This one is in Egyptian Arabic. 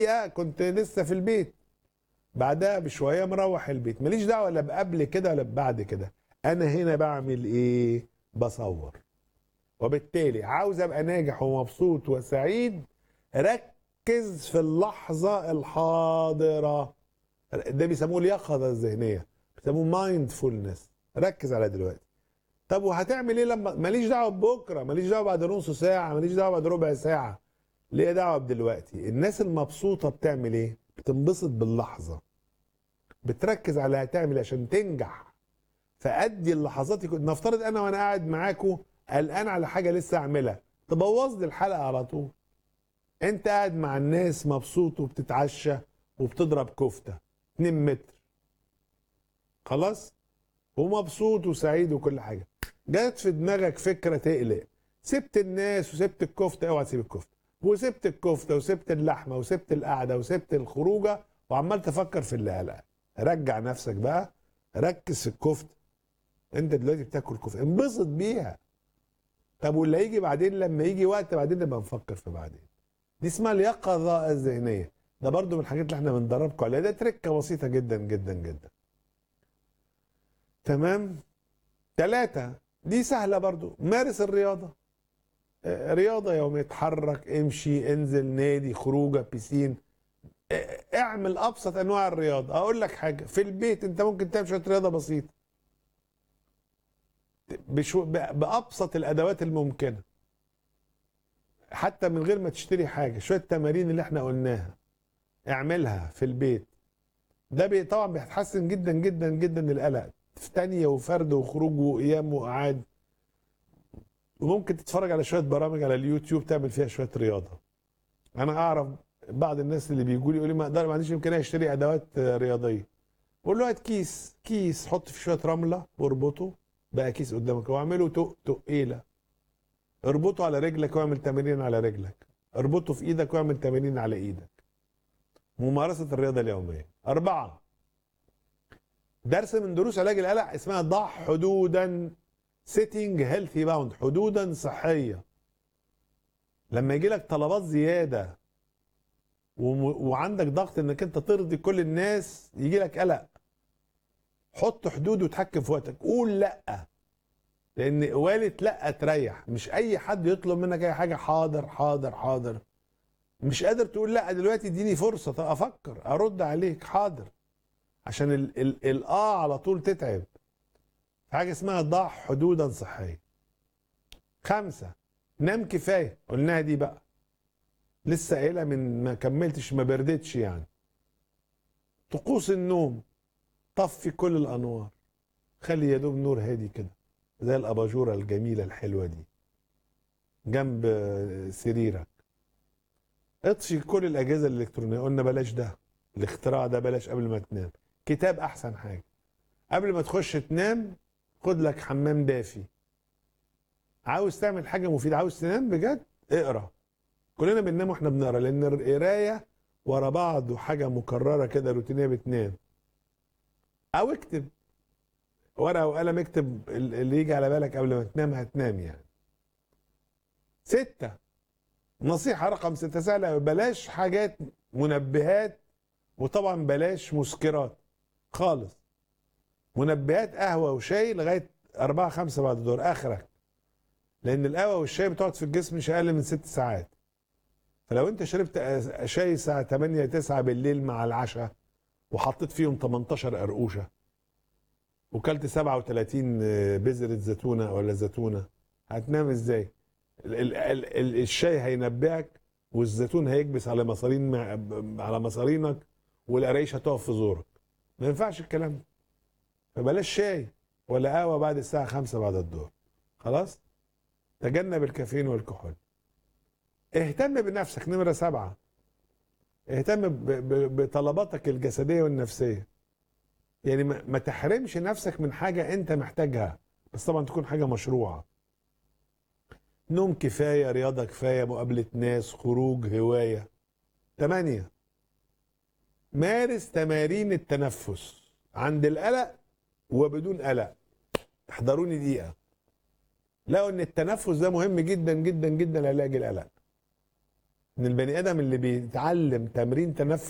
دقيقه كنت لسه في البيت بعدها بشويه مروح البيت ماليش دعوه لا بقبل كده ولا بعد كده انا هنا بعمل ايه بصور وبالتالي عاوز ابقى ناجح ومبسوط وسعيد ركز في اللحظه الحاضره ده بيسموه اليقظه الذهنيه بيسموه مايندفولنس ركز على دلوقتي طب وهتعمل ايه لما ماليش دعوه ببكره ماليش دعوه بعد نص ساعه ماليش دعوه بعد ربع ساعه ليه دعوه بدلوقتي الناس المبسوطه بتعمل ايه بتنبسط باللحظه بتركز على هتعمل عشان تنجح فادي اللحظات يكون نفترض انا وانا قاعد معاكم قلقان على حاجه لسه اعملها تبوظ لي الحلقه على طول انت قاعد مع الناس مبسوط وبتتعشى وبتضرب كفته 2 متر خلاص ومبسوط وسعيد وكل حاجه جت في دماغك فكره تقلق سبت الناس وسبت الكفته اوعى تسيب الكفته وسبت الكفته وسبت اللحمه وسبت القعده وسبت الخروجه وعمال تفكر في اللي قلقك رجع نفسك بقى ركز في الكفته انت دلوقتي بتاكل كفته انبسط بيها طب واللي هيجي بعدين لما يجي وقت بعدين نبقى نفكر في بعدين دي اسمها اليقظه الذهنيه ده برضو من الحاجات اللي احنا بندربكم عليها ده تركه بسيطه جدا جدا جدا تمام ثلاثة دي سهلة برضو مارس الرياضة آه، رياضة يومية اتحرك امشي انزل نادي خروجة بيسين آه، اعمل ابسط انواع الرياضة اقول لك حاجة في البيت انت ممكن تعمل شوية رياضة بسيطة بشو ب- بابسط الادوات الممكنة حتى من غير ما تشتري حاجة شوية التمارين اللي احنا قلناها اعملها في البيت ده بي طبعا بيتحسن جدا جدا جدا القلق في تانية وفرد وخروج وقيام وقعاد وممكن تتفرج على شويه برامج على اليوتيوب تعمل فيها شويه رياضه انا اعرف بعض الناس اللي بيجوا لي يقول لي ما اقدر ما عنديش امكانيه اشتري ادوات آه، رياضيه بقول له هات كيس كيس حط فيه شويه رمله واربطه بقى كيس قدامك واعمله تق تقيله اربطه على رجلك واعمل تمارين على رجلك اربطه في ايدك واعمل تمارين على ايدك ممارسه الرياضه اليوميه اربعه درس من دروس علاج القلق اسمها ضع حدودا سيتنج هيلثي باوند حدودا صحيه لما يجي لك طلبات زياده وم- وعندك ضغط انك انت ترضي كل الناس يجي لك قلق حط حدود وتحكم في وقتك قول لا لان قوالة لا تريح مش اي حد يطلب منك اي حاجه حاضر حاضر حاضر مش قادر تقول لا دلوقتي اديني فرصه طب افكر ارد عليك حاضر عشان ال ال الاه على طول تتعب حاجه اسمها ضع حدودا صحيه خمسة نام كفايه قلناها دي بقى لسه قايلها من ما كملتش ما بردتش يعني طقوس النوم طفي كل الانوار خلي يا دوب نور هادي كده زي الاباجوره الجميله الحلوه دي جنب سريرك اطفي كل الاجهزه الالكترونيه قلنا بلاش ده الاختراع ده بلاش قبل ما تنام كتاب احسن حاجه قبل ما تخش تنام خد لك حمام دافي عاوز تعمل حاجه مفيده عاوز تنام بجد اقرا كلنا بننام واحنا بنقرا لان القرايه ورا بعض وحاجه مكرره كده روتينيه بتنام او اكتب ورقه وقلم اكتب اللي يجي على بالك قبل ما تنام هتنام يعني ستة نصيحة رقم ستة سهلة أوي. بلاش حاجات منبهات وطبعا بلاش مسكرات خالص منبهات قهوة وشاي لغاية أربعة خمسة بعد الظهر آخرك لأن القهوة والشاي بتقعد في الجسم مش أقل من ست ساعات فلو أنت شربت شاي الساعة 8 9 بالليل مع العشاء وحطيت فيهم 18 قرقوشة وكلت 37 بذرة زيتونة ولا زيتونة هتنام ازاي؟ ال- ال- ال- ال- الشاي هينبهك والزيتون هيكبس على مصارين مع- على مصارينك والقرايش هتقف في زورك ما ينفعش الكلام ده فبلاش شاي ولا قهوه بعد الساعه 5 بعد الظهر خلاص تجنب الكافيين والكحول اهتم بنفسك نمره سبعه اهتم ب- ب- بطلباتك الجسديه والنفسيه يعني ما ما تحرمش نفسك من حاجه انت محتاجها بس طبعا تكون حاجه مشروعه نوم كفايه رياضه كفايه مقابله ناس خروج هوايه ثمانية مارس تمارين التنفس عند القلق وبدون قلق احضروني دقيقة لقوا ان التنفس ده مهم جدا جدا جدا لعلاج القلق ان البني ادم اللي بيتعلم تمرين تنفس